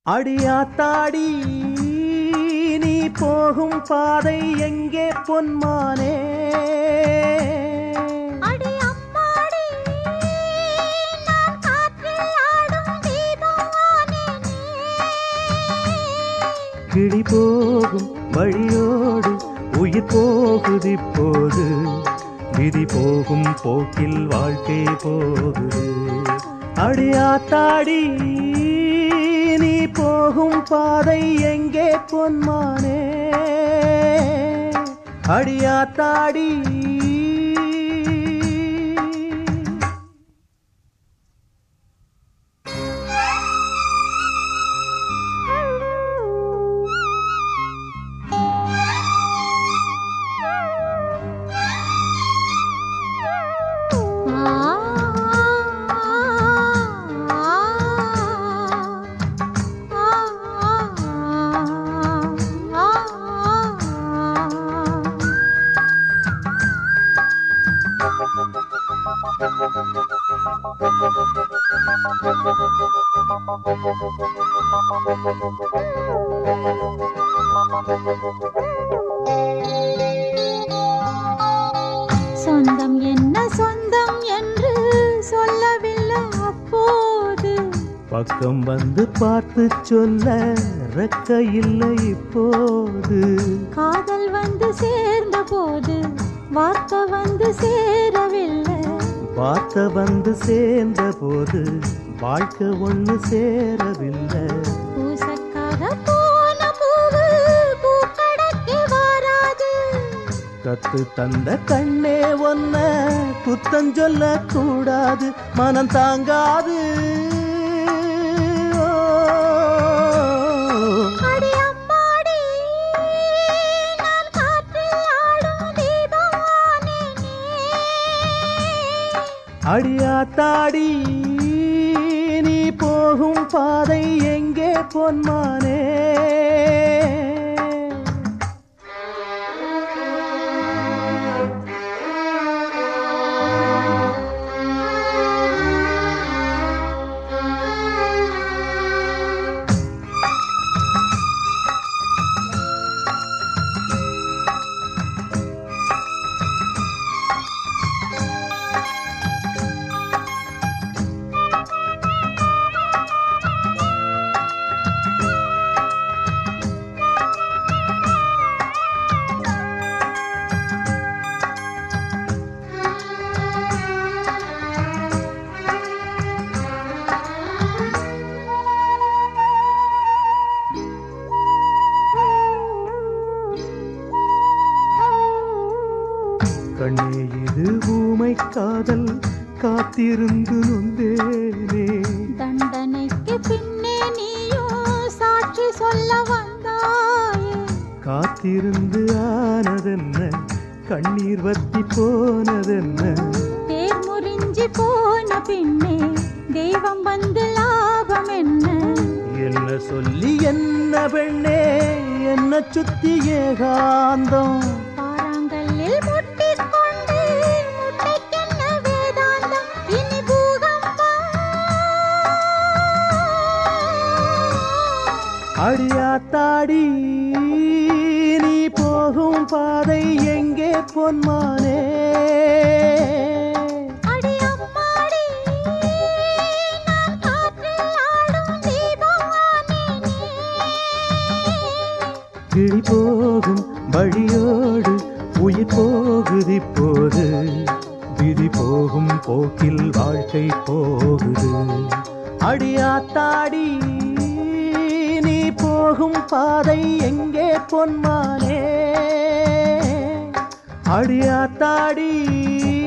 அடியாத்தாடி நீ போகும் பாதை எங்கே பொன்மானே அடி அம்மாடி நான் காற்றில் ஆடும் தீபமானேனே கிளி போகும் வழியோடு உயிர் போகுது இப்போது விதி போகும் போக்கில் வாழ்க்கை போகுது அடியாத்தாடி நீ போகும் பாதை எங்கே பொன்மானே அடியாத்தாடி சொந்தம் என்ன சொந்தம் என்று சொல்லவில்லை அப்போது பக்கம் வந்து பார்த்து சொல்ல ரெக்க இல்லை இப்போது காதல் வந்து சேர்ந்த போது வார்த்தை வந்து சேரவில்லை பார்த்த வந்து சேர்ந்த போது வாழ்க்கை ஒண்ணு சேரவில்லை பூசக்காக போன பூவு பூக்கடைக்கு வராது கத்து தந்த கண்ணே ஒன்ன குத்தம் சொல்ல கூடாது மனம் தாங்காது ஓ. அடி அம்மாடி நான் காற்றில் ஆடும் தீபமானேனே அடியாத்தாடி நீ போகும் பாதை எங்கே பொன்மானே கண்ணே இது ஊமை காதல் காத்திருந்து நொந்தேனே தண்டனைக்கு பின்னே நீயும் சாட்சி சொல்ல வந்தாயே காத்திருந்து ஆனதென்ன கண்ணீர் வத்தி போனதென்ன தேர் முறிஞ்சி போன பின்னே தெய்வம் வந்து லாபம் என்ன என்ன சொல்லி என்ன பெண்ணே என்ன சுத்தி ஏகாந்தம் பாறாங்கல்லில் முட்டிக் கொண்டு முட்டைக்கென்ன வேதாந்தம் இனி பூகம்பம் அடியாத்தாடி நீ போகும் பாதை எங்கே பொன்மானே அடி அம்மாடி நான் காற்றில் ஆடும் தீபமானேனே கிளி போகும் வழியோடு உயிர் போகுது இப்போது விதி போகும் போக்கில் வாழ்க்கை போகுது அடியாத்தாடி நீ போகும் பாதை எங்கே பொன்மானே அடியாத்தாடி